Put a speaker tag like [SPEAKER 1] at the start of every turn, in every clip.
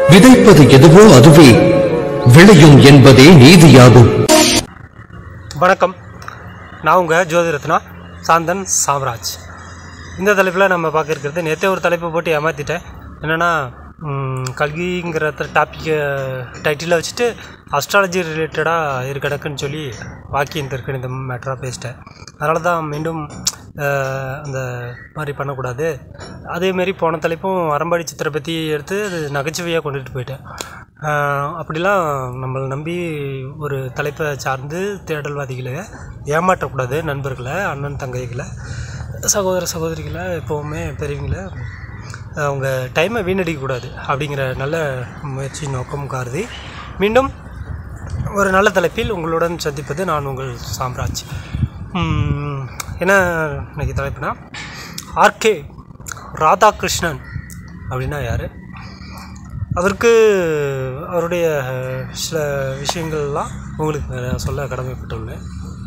[SPEAKER 1] விதைப்பது எதுவோ அதுவே விளையும் என்பதே நீதியாகும்
[SPEAKER 2] வணக்கம் நான் உங்கள் ஜோதிரத்னா சாந்தன் சாம்ராஜ் இந்த தலைப்பில் நம்ம பார்க்க இருக்கிறது நேற்றே ஒரு தலைப்பை போட்டு ஏமாற்றிட்டேன் என்னென்னா கல்விங்கிற டாப்பிக்கை டைட்டிலில் வச்சுட்டு அஸ்ட்ராலஜி ரிலேட்டடாக இருக்கடக்குன்னு சொல்லி வாக்கியம் இருக்கு இந்த மேட்டராக பேசிட்டேன் அதனால தான் மீண்டும் அஹ், அந்த மாதிரி பண்ணக்கூடாது அதேமாரி போன தலைப்பும் அரம்பாடி சித்திரை பற்றி எடுத்து அது நகைச்சுவையாக கொண்டுட்டு போயிட்டேன் அஹ், அப்படிலாம் நம்மளை நம்பி ஒரு தலைப்பை சார்ந்து தேடல்வாதிகளை ஏமாற்றக்கூடாது நண்பர்களை அண்ணன் தங்கைகளை சகோதர சகோதரிகளை எப்போவுமே பெரியவங்களை அவங்க டைமை வீணடிக்கக்கூடாது அப்படிங்கிற நல்ல முயற்சி நோக்கம் கருதி மீண்டும் ஒரு நல்ல தலைப்பில் உங்களுடன் சந்திப்பது நான் உங்கள் சாம்ராஜ் உம், என்ன இன்னைக்கு தலைப்புனா ஆர்கே ராதாகிருஷ்ணன் அப்படின்னா யார் அவருக்கு அவருடைய சில விஷயங்கள்லாம் உங்களுக்கு நான் சொல்ல கடமைப்பட்டுள்ளேன்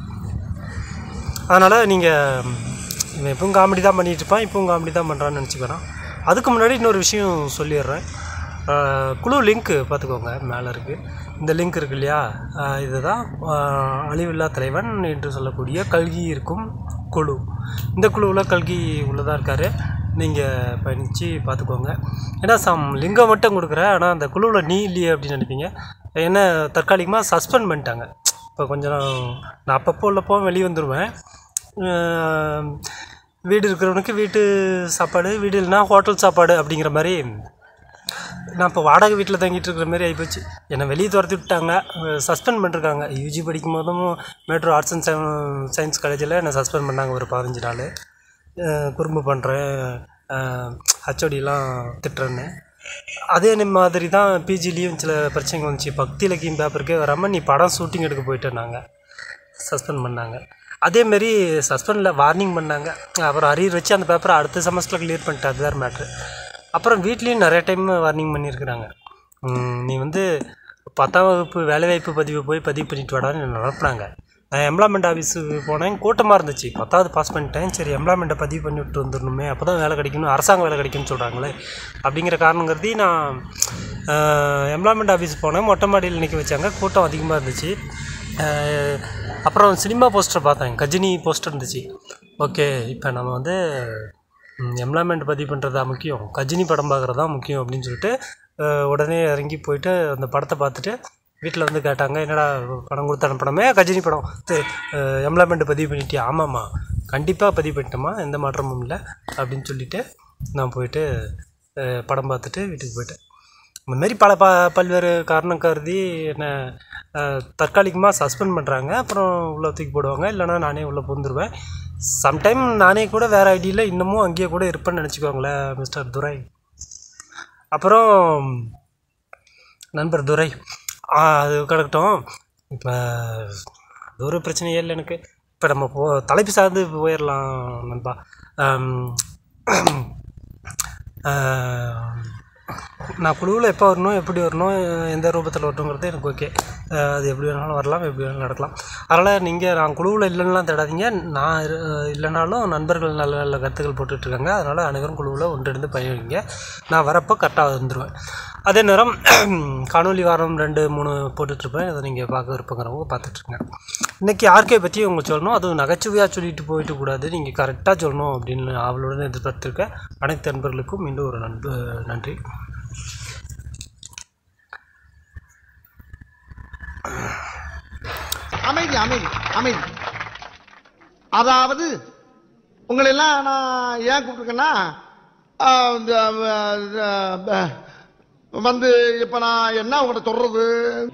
[SPEAKER 2] அதனால் நீங்கள் இவன் எப்பவும் காமெடி தான் பண்ணிகிட்டு இருப்பான் இப்பவும் காமெடி தான் பண்ணுறான்னு நினச்சிக்கிறான் அதுக்கு முன்னாடி இன்னொரு விஷயம் சொல்லிடுறேன் ஆஹ் குழு லிங்க்கு பார்த்துக்கோங்க மேலே இருக்குது இந்த லிங்க் இருக்கு இல்லையா ஆஹ் இதுதான் ஆஹ் அழிவில்லா தலைவன் என்று சொல்லக்கூடிய கல்கி இருக்கும் குழு இந்த குழுவில் கல்கி உள்ளதாக இருக்கார் நீங்கள் பயணித்து பார்த்துக்கோங்க ஏன்னா சம் லிங்கம் மட்டும் கொடுக்குறேன் ஆனால் அந்த குழுவில் நீ இல்லையே அப்படின்னு நினைப்பீங்க என்ன தற்காலிகமாக சஸ்பெண்ட் பண்ணிட்டாங்க இப்போ கொஞ்சம் நான் அப்பப்போ உள்ளப்போ வெளியே வந்துடுவேன் அஹ் வீடு இருக்கிறவனுக்கு வீட்டு சாப்பாடு வீடு இல்லைனா ஹோட்டல் சாப்பாடு அப்படிங்கிற மாதிரி நான் இப்போ வாடகை வீட்டில் தங்கிட்டு இருக்கிற மாதிரி ஆகிப்போச்சு என்னை வெளியே துரத்தி விட்டாங்க சஸ்பெண்ட் பண்ணிருக்காங்க யூஜி படிக்கும் போதும் மேட்ரோ ஆர்ட்ஸ் அண்ட் சயின்ஸ் காலேஜில் என்னை சஸ்பெண்ட் பண்ணாங்க ஒரு பதினஞ்சு நாள் அஹ் குறும்பு பண்ணுறேன் ஹச்ஓடிலாம் திட்டுறேன்னு அதே மாதிரி தான் பிஜிலையும் சில பிரச்சனைகள் வந்துச்சு பக்தி இலக்கியம் பேப்பருக்கே வராமல் நீ படம் ஷூட்டிங் எடுக்க போயிட்டேன் நாங்கள் சஸ்பெண்ட் பண்ணாங்க அதேமாரி சஸ்பெண்டில் வார்னிங் பண்ணாங்க அப்புறம் அரியர் வச்சு அந்த பேப்பரை அடுத்த செமஸ்டரில் கிளியர் பண்ணிட்டு அது வேறு மேட்ரு அப்புறம் வீட்லேயும் நிறைய டைம் வார்னிங் பண்ணியிருக்கிறாங்க உம், நீ வந்து பத்தாம் வகுப்பு வேலைவாய்ப்பு பதிவு போய் பதிவு பண்ணிட்டு வாடான்னு என்னை அனுப்புனாங்க நான் எம்ப்ளாய்மெண்ட் ஆஃபீஸுக்கு போனேன் கூட்டமாக இருந்துச்சு பத்தாவது பாஸ் பண்ணிட்டேன் சரி எம்ப்ளாய்மெண்ட்டை பதிவு பண்ணி விட்டு வந்துடணுமே அப்போ தான் வேலை கிடைக்கணும் அரசாங்க வேலை கிடைக்கும்னு சொல்கிறாங்களே அப்படிங்கிற காரணங்கிறதி நான் எம்ப்ளாய்மெண்ட் ஆஃபீஸ் போனேன் மொட்டை மாடியில் நிற்க வச்சாங்க கூட்டம் அதிகமாக இருந்துச்சு அஹ், அப்புறம் சினிமா போஸ்டர் பார்த்தேன் கஜினி போஸ்டர் இருந்துச்சு ஓகே இப்போ நம்ம வந்து எம்ப்ளாய்மெண்ட் பதிவு பண்ணுறது தான் முக்கியம் கஜினி படம் பார்க்குறது தான் முக்கியம் அப்படின்னு சொல்லிட்டு அஹ், உடனே இறங்கி போயிட்டு அந்த படத்தை பார்த்துட்டு வீட்டில் வந்து கேட்டாங்க என்னடா படம் கொடுத்து அனுப்பணுமே கஜினி படம் எம்ப்ளாய்மெண்ட் பதிவு பண்ணிட்டியா ஆமாம்மா கண்டிப்பாக பதிவு பண்ணிட்டோமா எந்த மாற்றமும் இல்லை அப்படின்னு சொல்லிட்டு நான் போயிட்டு அஹ், படம் பார்த்துட்டு வீட்டுக்கு போயிட்டேன் இந்த மாதிரி பல ப பல்வேறு காரணம் கருதி என்னை தற்காலிகமாக சஸ்பெண்ட் பண்ணுறாங்க அப்புறம் உள்ளே தூக்கி போடுவாங்க இல்லைனா நானே உள்ளே புந்துருவேன் சம்டைம் நானே கூட வேறு ஐடியில் இன்னமும் அங்கேயே கூட இருப்பேன்னு நினச்சிக்கோங்களேன் மிஸ்டர் துரை அப்புறம் நண்பர் துரை ஆ, அது கிடக்கட்டும் இப்போ அது ஒரு பிரச்சனையே இல்லை எனக்கு இப்போ நம்ம போ தலைப்பு சார்ந்து போயிடலாம் நண்பா ஆம், ஆ, நான் குழுவில் எப்போ வரணும் எப்படி வரணும் எந்த ரூபத்தில் வரணுங்கிறது எனக்கு ஓகே அது எப்படி வேணாலும் வரலாம் எப்படி வேணாலும் நடக்கலாம் அதனால் நீங்கள் நான் குழுவில் இல்லைன்னுலாம் தேடாதீங்க நான் இரு- இல்லைனாலும் நண்பர்கள் நல்ல நல்ல கருத்துக்கள் போட்டுட்ருக்காங்க அதனால் அனைவரும் குழுவில் ஒன்றிணைந்து பயணிங்க நான் வரப்போ கரெக்டாக வந்துடுவேன் அதே நேரம் காணொலி வாரம் ரெண்டு மூணு போட்டுட்ருப்பேன் அதை நீங்கள் பார்க்க விருப்பங்கிறவங்க பார்த்துட்ருங்க இன்றைக்கி ஆர்கே பற்றி உங்களுக்கு சொல்லணும் அதுவும் நகைச்சுவையாக சொல்லிட்டு போயிட்டு கூடாது நீங்கள் கரெக்டாக சொல்லணும் அப்படின்னு அவளுடன் எதிர்பார்த்துருக்க அனைத்து நண்பர்களுக்கும் மீண்டும் ஒரு நண்பு நன்றி
[SPEAKER 3] அமைதி அமைதி அமைதி அதாவது உங்களை எல்லாம் நான் ஏன் கூப்பிட்டுருக்கேன்னா ஆஹ், இந்த, ஆஹ், ஆஹ், வந்து இப்ப நான் என்ன உங்கள்கிட்ட சொல்றது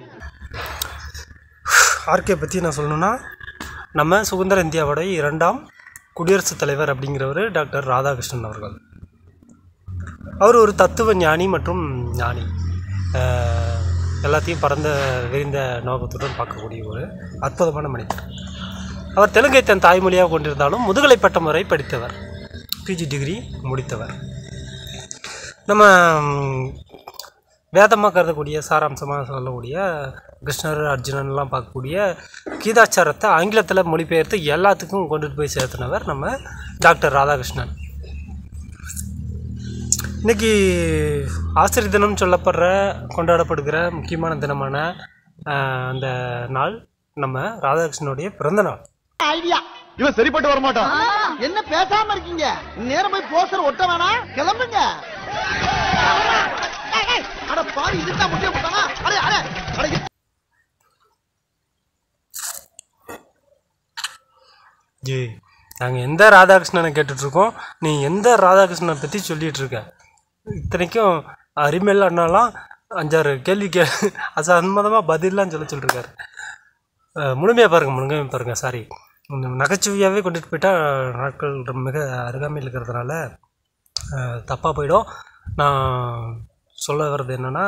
[SPEAKER 2] ஆர்கே பற்றி நான் சொல்லணும்னா நம்ம சுதந்திர இந்தியாவோட இரண்டாம் குடியரசுத் தலைவர் அப்படிங்கிறவர் டாக்டர் ராதாகிருஷ்ணன் அவர்கள் அவர் ஒரு தத்துவ ஞானி மற்றும் ஞானி அஹ், எல்லாத்தையும் பரந்த விரிந்த நோக்கத்துடன் பார்க்கக்கூடிய ஒரு அற்புதமான மனிதர் அவர் தெலுங்கை தன் தாய்மொழியாக கொண்டிருந்தாலும் முதுகலை பட்டம் வரை படித்தவர் பிஜி டிகிரி முடித்தவர் நம்ம ம், வேதமாக கருதக்கூடிய சாராம்சமாக சொல்லக்கூடிய கிருஷ்ணர் அர்ஜுனன்லாம் பார்க்கக்கூடிய கீதாச்சாரத்தை ஆங்கிலத்தில் மொழிபெயர்த்து எல்லாத்துக்கும் கொண்டுட்டு போய் சேர்த்துனவர் நம்ம டாக்டர் ராதாகிருஷ்ணன் இன்னைக்கு ஆசிரியர் தினம் சொல்லப்படுற கொண்டாடப்படுகிற முக்கியமான தினமான ஆஹ், அந்த நாள் நம்ம ராதாகிருஷ்ணனுடைய பிறந்த நாள்
[SPEAKER 3] ஐடியா இவன் சரிப்பட்டு வர மாட்டான் என்ன பேசாம இருக்கீங்க நேரம் போய் போஸ்டர் ஒட்ட வேணாம் கிளம்புங்க ஏய், ஏய், அட பாரு இதுதான் முக்கிய போட்டானா அடே அடே அடே
[SPEAKER 2] ஜி நாங்கள் எந்த ராதாகிருஷ்ணனை கேட்டுட்ருக்கோம் நீ எந்த ராதாகிருஷ்ணனை பற்றி சொல்லிட்டு இருக்க இத்தனைக்கும் அரிமேல் அண்ணாலாம் அஞ்சாறு கேள்வி கே அசம்மதமாக பதிலாம் சொல்ல சொல்லிருக்காரு முழுமையாக பாருங்கள் முழுமையாக பாருங்கள் சாரி நகைச்சுவையாகவே கொண்டுட்டு போயிட்டா நாட்கள் ரொம்ப மிக அருகாமையில் இருக்கிறதுனால தப்பாக போயிடும் நான் சொல்ல வர்றது என்னென்னா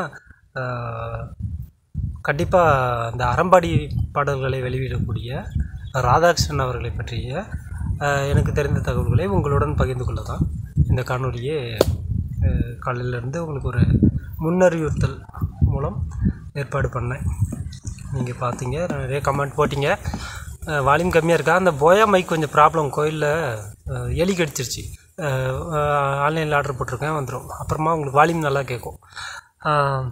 [SPEAKER 2] கண்டிப்பாக அந்த அறம்பாடி பாடல்களை வெளியிடக்கூடிய ராதாகிருஷ்ணன் அவர்களை பற்றிய அஹ், எனக்கு தெரிந்த தகவல்களை உங்களுடன் பகிர்ந்து கொள்ள தான் இந்த காணொலியே அஹ், காலையிலேருந்து உங்களுக்கு ஒரு முன்னறிவுறுத்தல் மூலம் ஏற்பாடு பண்ணேன் நீங்கள் பார்த்தீங்க நிறைய கமெண்ட் போட்டிங்க வால்யூம் கம்மியாக இருக்கா அந்த போயா மைக் கொஞ்சம் ப்ராப்ளம் கோயிலில் எலி கடிச்சிருச்சு ஆன்லைனில் ஆர்டர் போட்டிருக்கேன் வந்துடும் அப்புறமா உங்களுக்கு வால்யூம் நல்லா கேட்கும் அஹ்,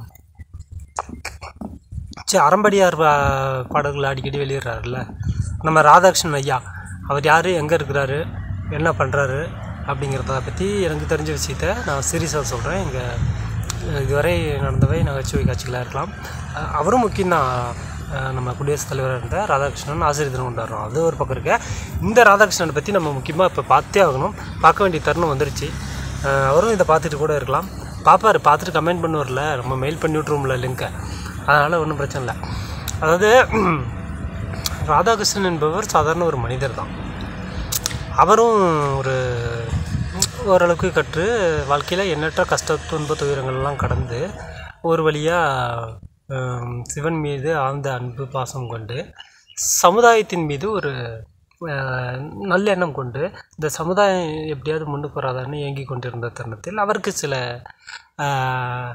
[SPEAKER 2] சரி அறம்படியார் பா- பாடல்கள் அடிக்கடி வெளியிடுறாருல்ல நம்ம ராதாகிருஷ்ணன் ஐயா அவர் யார் எங்கே இருக்கிறாரு என்ன பண்ணுறாரு அப்படிங்கிறத பற்றி எனக்கு தெரிஞ்ச விஷயத்த நான் சீரியஸாக சொல்கிறேன் எங்கள் இதுவரை நடந்தவை நகைச்சுவை காட்சிகளாக இருக்கலாம் அஹ் அவரும் முக்கியம்தான் அஹ் நம்ம குடியரசுத் தலைவராக இருந்த ராதாகிருஷ்ணன் ஆசிரியர் தினம் கொண்டாடுறோம் அது ஒரு பக்கம் இருக்க இந்த ராதாகிருஷ்ணனை பற்றி நம்ம முக்கியமாக இப்போ பார்த்தே ஆகணும் பார்க்க வேண்டிய தருணம் வந்துருச்சு அஹ் அவரும் இதை பார்த்துட்டு கூட இருக்கலாம் பார்ப்பாரு பார்த்துட்டு கமெண்ட் பண்ணுவார்ல நம்ம மெயில் பண்ணி விட்ருவோம்ல லிங்க்கை அதனால் ஒன்றும் பிரச்சனை இல்லை அதாவது ராதாகிருஷ்ணன் என்பவர் சாதாரண ஒரு மனிதர் தான் அவரும் ஒரு ஓரளவுக்கு கற்று வாழ்க்கையில் எண்ணற்ற கஷ்ட துன்ப துயரங்கள்லாம் கடந்து ஒரு வழியாக சிவன் மீது ஆழ்ந்த அன்பு பாசம் கொண்டு சமுதாயத்தின் மீது ஒரு அஹ், நல்லெண்ணம் கொண்டு இந்த சமுதாயம் எப்படியாவது முன்னுக்கு வராதான்னு ஏங்கி கொண்டிருந்த தருணத்தில் அவருக்கு சில அஹ்,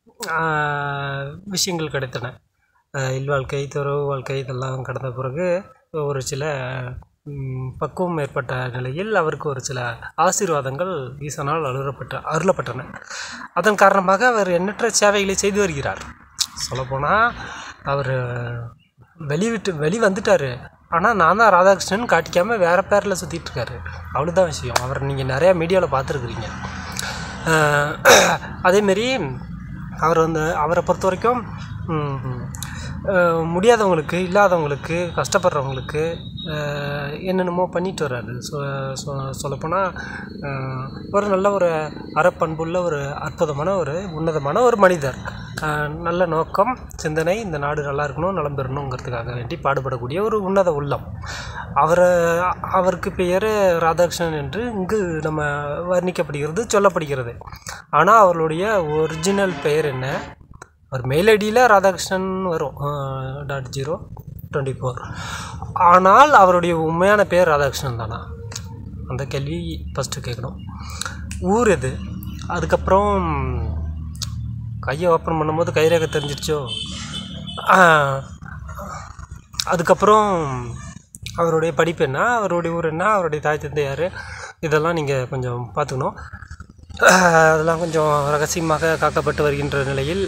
[SPEAKER 2] ஆஹ் விஷயங்கள் கிடைத்தன ஆஹ் இல்வாழ்க்கை துறவு வாழ்க்கை இதெல்லாம் கடந்த பிறகு ஒரு சில ம், பக்குவம் ஏற்பட்ட நிலையில் அவருக்கு ஒரு சில ஆசீர்வாதங்கள் ஈசனால் அருளப்பட்ட அருளப்பட்டன அதன் காரணமாக அவர் எண்ணற்ற சேவைகளை செய்து வருகிறார் சொல்லப்போனால் அவர் வெளிவிட்டு வெளி வந்துட்டார் ஆனால் நான் தான் ராதாகிருஷ்ணன் காட்டிக்காமல் வேறு பேரில் சுற்றிட்டு இருக்காரு அவ்வளோதான் விஷயம் அவர் நீங்கள் நிறையா மீடியாவில் பார்த்துருக்குறீங்க ஆஹ் அதேமாரி அவர் வந்து அவரை பொறுத்த வரைக்கும் ம், ஆஹ் முடியாதவங்களுக்கு இல்லாதவங்களுக்கு கஷ்டப்படுறவங்களுக்கு ஆஹ் என்னென்னமோ பண்ணிட்டு வர்றாரு சொ சொ சொல்லப்போனால் ஆஹ் ஒரு நல்ல ஒரு அறப்பண்புள்ள ஒரு அற்புதமான ஒரு உன்னதமான ஒரு மனிதர் ஆஹ் நல்ல நோக்கம் சிந்தனை இந்த நாடு நல்லா இருக்கணும் நலம் பெறணுங்கிறதுக்காக வேண்டி பாடுபடக்கூடிய ஒரு உன்னத உள்ளம் அவரை அவருக்கு பெயர் ராதாகிருஷ்ணன் என்று இங்கு நம்ம வர்ணிக்கப்படுகிறது சொல்லப்படுகிறது ஆனால் அவர்களுடைய ஒரிஜினல் பெயர் என்ன அவர் மெயில் ஐடியில் ராதாகிருஷ்ணன் வரும் டாட் ஜீரோ டுவெண்ட்டி ஃபோர் ஆனால் அவருடைய உண்மையான பேர் ராதாகிருஷ்ணன் தானா அந்த கேள்வி ஃபஸ்ட்டு கேட்கணும் ஊர் எது அதுக்கப்புறம் கையை ஓப்பன் பண்ணும்போது கைரேகை தெரிஞ்சிருச்சோ ஆஹ், அதுக்கப்புறம் அவருடைய படிப்பு என்ன அவருடைய ஊர் என்ன அவருடைய தாய் தந்தை யார் இதெல்லாம் நீங்கள் கொஞ்சம் பார்த்துக்கணும் ஆஹ், அதெல்லாம் கொஞ்சம் ரகசியமாக காக்கப்பட்டு வருகின்ற நிலையில்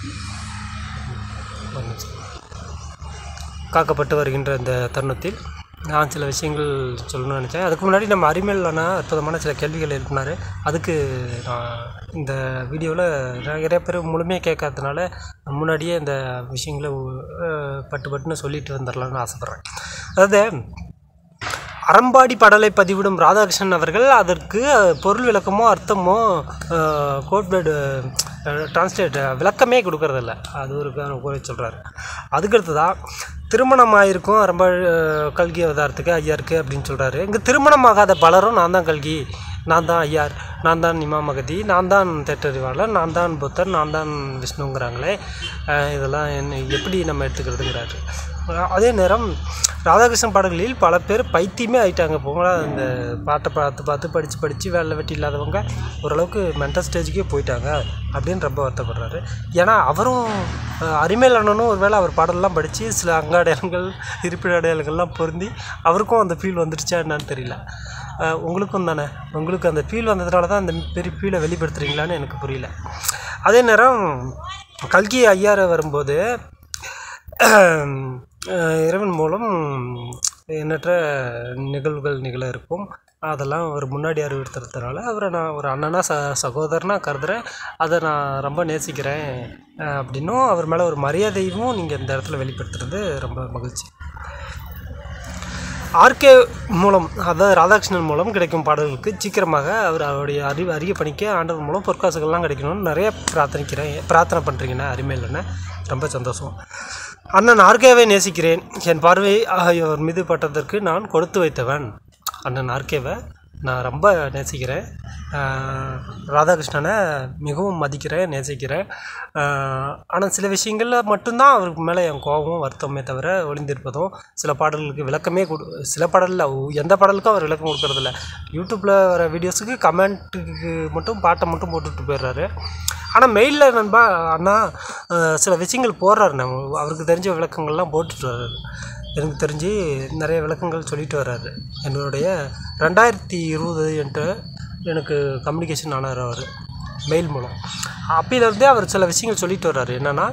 [SPEAKER 2] ஒரு நிமிஷம். காக்கப்பட்டு வருகின்ற இந்த தருணத்தில் நான் சில விஷயங்கள் சொல்லணும்னு நினச்சேன் அதுக்கு முன்னாடி நம்ம அறிவியலான அற்புதமான சில கேள்விகள் எழுப்பினார் அதுக்கு நான் இந்த வீடியோவில் நிறைய பேர் முழுமையாக கேட்காததுனால முன்னாடியே இந்த விஷயங்களை அஹ், பட்டு பட்டுன்னு சொல்லிட்டு வந்துடலாம்னு ஆசைப்பட்றேன் அதாவது அறம்பாடி பாடலை பதிவிடும் ராதாகிருஷ்ணன் அவர்கள் அதற்கு அஹ், பொருள் விளக்கமோ அர்த்தமோ கோட்வேர்டு டிரான்ஸ்லேட் விளக்கமே கொடுக்கறதில்ல அது ஒரு குறை சொல்கிறாரு அதுக்கடுத்ததாக திருமணம் ஆயிருக்கும் அறம்பா அஹ், கல்கி அவதாரத்துக்கு ஐயாருக்கு அப்படின்னு சொல்கிறாரு இங்கே திருமணமாகாத பலரும் நான் தான் கல்கி நான் தான் ஐயார் நான் தான் நிமா மகதி நான் தான் தேட்டறிவாளர் நான் தான் புத்தர் நான் தான் விஷ்ணுங்கிறாங்களே அஹ், இதெல்லாம் என்ன எப்படி நம்ம எடுத்துக்கிறதுங்கிறாரு அஹ், அதே நேரம் ராதாகிருஷ்ணன் பாடல்களில் பல பேர் பைத்தியமே ஆயிட்டாங்க போங்களா இந்த பாட்டை பார்த்து பார்த்து படித்து படித்து வேலை வெட்டி இல்லாதவங்க ஓரளவுக்கு மென்டல் ஸ்டேஜுக்கே போயிட்டாங்க அப்படின்னு ரொம்ப வருத்தப்படுறாரு ஏன்னா அவரும் அஹ், அரிமேல் அண்ணனும் ஒருவேளை அவர் பாடலெல்லாம் படித்து சில அங்க அடையாளங்கள் இருப்பிட அடையாளங்கள்லாம் பொருந்தி அவருக்கும் அந்த ஃபீல் வந்துடுச்சா என்னன்னு தெரியல அஹ், உங்களுக்கும் தானே உங்களுக்கு அந்த ஃபீல் வந்ததுனால தான் அந்த பெரிய ஃபீலை வெளிப்படுத்துறீங்களான்னு எனக்கு புரியல அதே நேரம் கல்கி ஐயாறு வரும்போது அஹ், இறைவன் மூலம் எண்ணற்ற நிகழ்வுகள் நிகழ இருக்கும் அதெல்லாம் அவர் முன்னாடி அறிவுறுத்துறதுனால அவரை நான் ஒரு அண்ணனா ச சகோதரனாக கருதுகிறேன் அதை நான் ரொம்ப நேசிக்கிறேன் அஹ், அப்படின்னும் அவர் மேலே ஒரு மரியாதையும் நீங்கள் இந்த இடத்துல வெளிப்படுத்துறது ரொம்ப மகிழ்ச்சி ஆர்கே மூலம் அதாவது ராதாகிருஷ்ணன் மூலம் கிடைக்கும் பாடல்களுக்கு சீக்கிரமாக அவர் அவருடைய அறிவு அரிய பணிக்கு ஆண்டவர் மூலம் பொற்காசுகள்லாம் கிடைக்கணும்னு நிறைய பிரார்த்தனைக்கிறேன் பிரார்த்தனை பண்ணுறீங்கண்ணே அருமையில்லைண்ணே ரொம்ப சந்தோஷம் அண்ணன் ஆர்கேவை நேசிக்கிறேன் என் பார்வை ஆகியோர் மீது பட்டதற்கு நான் கொடுத்து வைத்தவன் அண்ணன் ஆர்கேவை நான் ரொம்ப நேசிக்கிறேன் ஆஹ் ராதாகிருஷ்ணனை மிகவும் மதிக்கிறேன் நேசிக்கிறேன் ஆனால் சில விஷயங்களில் மட்டும்தான் அவருக்கு மேலே என் கோபமும் வருத்தமே தவிர ஒளிந்திருப்பதும் சில பாடல்களுக்கு விளக்கமே கொடு சில பாடலில் எந்த பாடலுக்கும் அவர் விளக்கம் கொடுக்கறதில்ல யூடியூப்பில் வர வீடியோஸுக்கு கமெண்ட்டுக்கு மட்டும் பாட்டை மட்டும் போட்டுட்டு போயிடுறாரு ஆனால் மெயிலில் நண்பா அண்ணா ஆஹ் சில விஷயங்கள் போடுறாரு நம்ம அவருக்கு தெரிஞ்ச விளக்கங்கள்லாம் போட்டுட்டு வர்றாரு எனக்கு தெரிஞ்சு நிறைய விளக்கங்கள் சொல்லிட்டு வர்றாரு என்னுடைய ரெண்டாயிரத்தி இருபது என்று எனக்கு கம்யூனிகேஷன் ஆனார் அவர் மெயில் மூலம் அப்பையிலேருந்தே அவர் சில விஷயங்கள் சொல்லிட்டு வர்றாரு என்னென்னா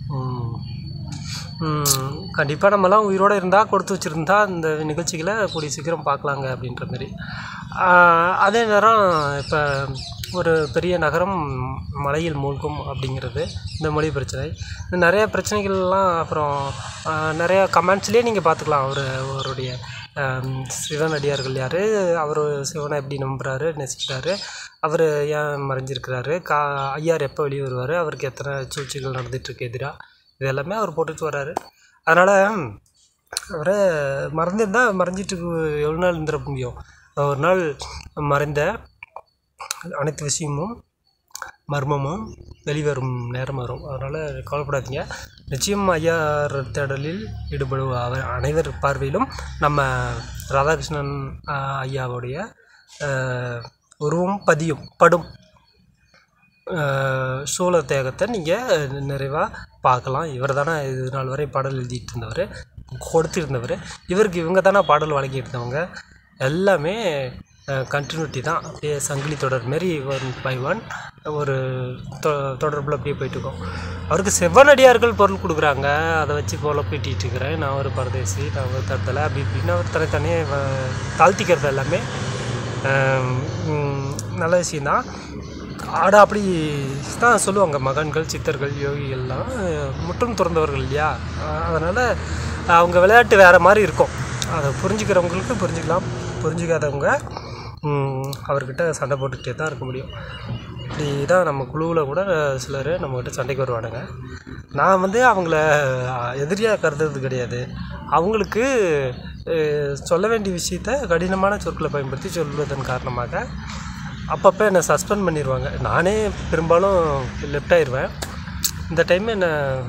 [SPEAKER 2] கண்டிப்பாக நம்மலாம் உயிரோடு இருந்தால் கொடுத்து வச்சுருந்தா இந்த நிகழ்ச்சிகளை கூடிய சீக்கிரம் பார்க்கலாங்க அப்படின்ற மாதிரி ஆஹ் அதே நேரம் இப்போ ஒரு பெரிய நகரம் மலையில் மூழ்கும் அப்படிங்கிறது இந்த மொழி பிரச்சனை இந்த நிறைய பிரச்சனைகள்லாம் அப்புறம் ஆஹ் நிறைய கமெண்ட்ஸ்லேயே நீங்கள் பார்த்துக்கலாம் அவர் அவருடைய ஆம், சிவன் அடியார்கள் யார் அவர் சிவனை எப்படி நம்புறாரு நேசிக்கிறாரு அவர் ஏன் மறைஞ்சிருக்கிறாரு கா ஐயார் எப்போ வெளியே வருவார் அவருக்கு எத்தனை சூழ்ச்சிகள் நடந்துகிட்ருக்கு எதிராக இது எல்லாமே அவர் போட்டுட்டு வர்றாரு அதனால் அவரை மறந்துருந்தா மறைஞ்சிட்டு எவ்வளோ நாள் இருந்துட முடியும் ஒரு நாள் மறைந்த அனைத்து விஷயமும் மர்மமும் வெளிவரும் நேரம் வரும் அதனால் கவலைப்படாதீங்க நிச்சயம் ஐயா தேடலில் ஈடுபடுவ அவர் அனைவர் பார்வையிலும் நம்ம ராதாகிருஷ்ணன் ஆஹ், ஐயாவுடைய ஆஹ், உருவம் பதியும் படும் ஆஹ், சூழ தேகத்தை நீங்கள் நிறைவாக பார்க்கலாம் இவர் தானே இது நாள் வரை பாடல் எழுதிட்டு இருந்தவர் கொடுத்திருந்தவர் இவருக்கு இவங்க தானே பாடல் வழங்கிட்டு இருந்தவங்க எல்லாமே கண்டினியூட்டி தான் அப்படியே சங்கிலி தொடர் மாரி ஒன் பை ஒன் ஒரு தொ தொடர்பில் அப்படியே போயிட்டு இருக்கோம் அவருக்கு செவ்வனடியார்கள் பொருள் கொடுக்குறாங்க அதை வச்சு போல பீட்டிகிட்டு இருக்கிறேன் நான் ஒரு பரதேசி நான் ஒரு தருதலை அப்படி இப்படின்னு அவர் தனித்தனியே வ- தாழ்த்திக்கிறது எல்லாமே ஆம், ம், நல்ல விஷயந்தான் ஆட அப்படி தான் சொல்லுவாங்க மகன்கள் சித்தர்கள் யோகிகள்லாம் அஹ், முற்றும் துறந்தவர்கள் இல்லையா அதனால் அவங்க விளையாட்டு வேறு மாதிரி இருக்கும் அதை புரிஞ்சுக்கிறவங்களுக்கு புரிஞ்சுக்கலாம் புரிஞ்சுக்காதவங்க ம், அவர்கிட்ட சண்டை போட்டுக்கிட்டே தான் இருக்க முடியும் இப்படி தான் நம்ம குழுவில் கூட சிலர் நம்மக்கிட்ட சண்டைக்கு வருவானுங்க நான் வந்து அவங்கள எதிரியாக கருதுறது கிடையாது அவங்களுக்கு அஹ், சொல்ல வேண்டிய விஷயத்த கடினமான சொற்களை பயன்படுத்தி சொல்வதன் காரணமாக அப்பப்போ என்னை சஸ்பெண்ட் பண்ணிடுவாங்க நானே பெரும்பாலும் லெஃப்ட் ஆயிடுவேன் இந்த டைம் என்னை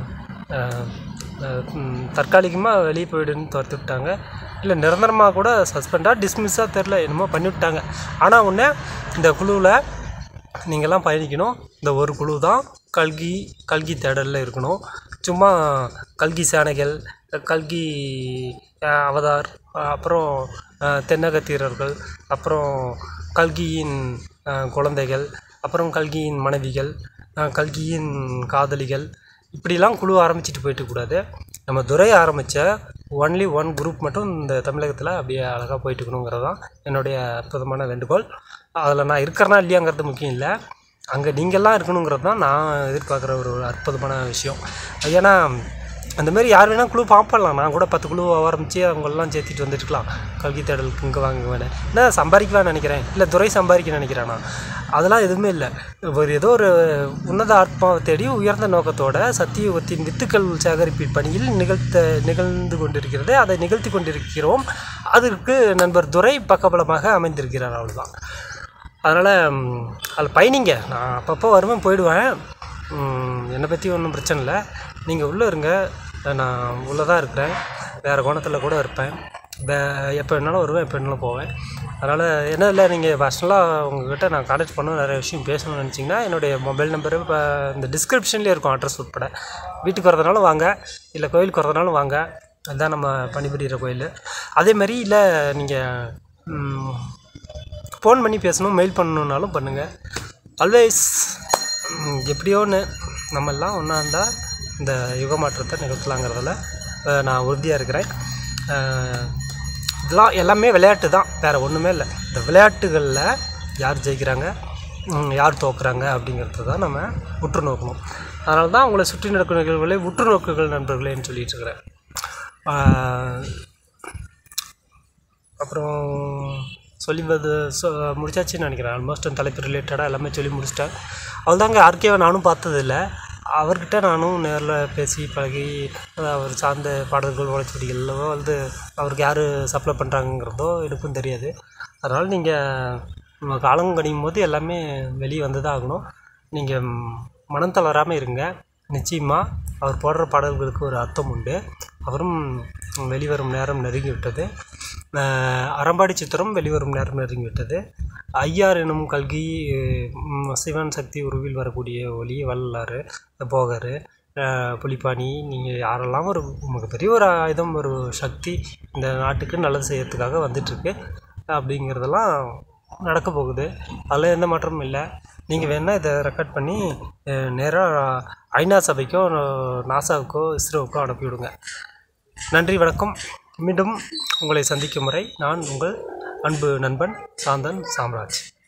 [SPEAKER 2] தற்காலிகமாக வெளியே போயிடுன்னு துரத்து விட்டாங்க இல்லை நிரந்தரமாக கூட சஸ்பெண்டாக டிஸ்மிஸ்ஸாக தெரில என்னமோ பண்ணிவிட்டாங்க ஆனால் ஒன்று இந்த குழுவில் நீங்கள்லாம் பயணிக்கணும் இந்த ஒரு குழு தான் கல்கி கல்கி தேடலில் இருக்கணும் சும்மா கல்கி சேனைகள் கல்கி அஹ், அவதார் அஹ், அப்புறம் அஹ், தென்னக தீரர்கள் அப்புறம் கல்கியின் அஹ், குழந்தைகள் அப்புறம் கல்கியின் மனைவிகள் அஹ், கல்கியின் காதலிகள் இப்படிலாம் குழு ஆரம்பிச்சிட்டு போயிட்டு கூடாது நம்ம துறை ஆரம்பித்த ஒன்லி ஒன் குரூப் மட்டும் இந்த தமிழகத்தில் அப்படியே அழகாக போயிட்டு இருக்கணுங்கிறது தான் என்னுடைய அற்புதமான வேண்டுகோள் அதில் நான் இருக்கிறனா இல்லையாங்கிறது முக்கியம் இல்லை அங்கே நீங்கள்லாம் இருக்கணுங்கிறது தான் நான் எதிர்பார்க்குற ஒரு அற்புதமான விஷயம் ஏன்னா அந்த மாதிரி யார் வேணால் குழு பார்ப்பலாம் நான் கூட பத்து குழு ஆரம்பித்து அவங்களெல்லாம் சேர்த்திட்டு வந்துட்டுருக்கலாம் கல்வி தேடலுக்கு இங்கே வாங்க வேணேன் என்ன சம்பாதிக்கலாம்னு நினைக்கிறேன் இல்லை துறை சம்பாதிக்க நினைக்கிறேனா அதெல்லாம் எதுவுமே இல்லை ஒரு ஏதோ ஒரு உன்னத ஆத்மாவை தேடி உயர்ந்த நோக்கத்தோட சத்தியுகத்தின் வித்துக்கள் சேகரிப்பு பணியில் நிகழ்த்த நிகழ்ந்து கொண்டிருக்கிறது அதை நிகழ்த்தி கொண்டிருக்கிறோம் அதற்கு நண்பர் துரை பக்கபலமாக அமைந்திருக்கிறார் அவ்வளோதான் அதனால் அதில் பயணிங்க நான் அப்பப்போ வருவேன் போயிடுவேன் ம், என்னை பற்றி ஒன்றும் பிரச்சனை இல்லை நீங்கள் உள்ளே இருங்க நான் உள்ளே தான் இருக்கிறேன் வேறு கோணத்தில் கூட இருப்பேன் வே எப்போ வேணாலும் வருவேன் எப்போ வேணாலும் போவேன் அதனால் என்ன இல்லை நீங்கள் பர்சனலாக உங்ககிட்ட நான் கான்டாக்ட் பண்ண நிறைய விஷயம் பேசணும்னு நினச்சிங்கன்னா என்னுடைய மொபைல் நம்பரு இப்போ இந்த டிஸ்கிரிப்ஷன்லேயே இருக்கும் அட்ரஸ் உட்பட வீட்டுக்கு வரதுனாலும் வாங்க இல்லை கோயிலுக்கு வரதுனாலும் வாங்க அதுதான் நம்ம பணிபுரிகிற கோயில் அதே மாதிரி இல்லை நீங்கள் ஃபோன் பண்ணி பேசணும் மெயில் பண்ணணுன்னாலும் பண்ணுங்கள் ஆல்வேஸ் எப்படியோ ஒன்று நம்ம எல்லாம் ஒன்றா இருந்தால் இந்த யுக மாற்றத்தை நிகழ்த்தலாங்கிறதுல அஹ், நான் உறுதியாக இருக்கிறேன் அஹ், இதெல்லாம் எல்லாமே விளையாட்டு தான் வேறு ஒன்றுமே இல்லை இந்த விளையாட்டுகளில் யார் ஜெயிக்கிறாங்க ம், யார் தோக்குறாங்க அப்படிங்கிறது தான் நம்ம உற்று நோக்கணும் அதனால தான் உங்களை சுற்றி நடக்கும் நிகழ்வுகளை உற்று நோக்குகள் நண்பர்களேன்னு சொல்லிட்டு இருக்கிறேன் ஆஹ், அப்புறம் சொல்லி வது சொ முடிச்சாச்சுன்னு நினைக்கிறேன் ஆல்மோஸ்ட் அந்த தலைப்பு ரிலேட்டடாக எல்லாமே சொல்லி முடிச்சிட்டேன் அவள்தாங்க ஆர்கேவை நானும் பார்த்ததில்ல அவர்கிட்ட நானும் நேரில் பேசி பழகி அஹ் அவர் சார்ந்த பாடல்கள் உழைச்செடிகளோ வந்து அவருக்கு யார் சப்ளை பண்ணுறாங்கிறதோ எனக்கும் தெரியாது அதனால் நீங்கள் நம்ம காலம் கணியும் போது எல்லாமே வெளியே வந்து தான் ஆகணும் நீங்கள் மனம் தளராமல் இருங்க நிச்சயமாக அவர் போடுற பாடல்களுக்கு ஒரு அர்த்தம் உண்டு அவரும் வெளிவரும் நேரம் நெருங்கி விட்டது அஹ் அறம்பாடி சித்திரம் வெளிவரும் நேரம் நெருங்கி விட்டது ஐயார் எனும் கல்கி ம், சிவன் சக்தி உருவில் வரக்கூடிய ஒளி வல்லாறு போகர் அஹ் புலிப்பாணி நீங்கள் யாரெல்லாம் ஒரு மிகப்பெரிய ஒரு ஆயுதம் ஒரு சக்தி இந்த நாட்டுக்கு நல்லது செய்யறதுக்காக வந்துட்டுருக்கு அப்படிங்கிறதெல்லாம் நடக்க போகுது அதில் எந்த மாற்றமும் இல்லை நீங்கள் வேணால் இதை ரெக்கார்ட் பண்ணி நேராக ஐநா சபைக்கோ நாசாவுக்கோ இஸ்ரோவுக்கோ அனுப்பிவிடுங்க நன்றி வணக்கம் மீண்டும் உங்களை சந்திக்கும் முறை நான் உங்கள் அன்பு நண்பன் சாந்தன் சாம்ராஜ்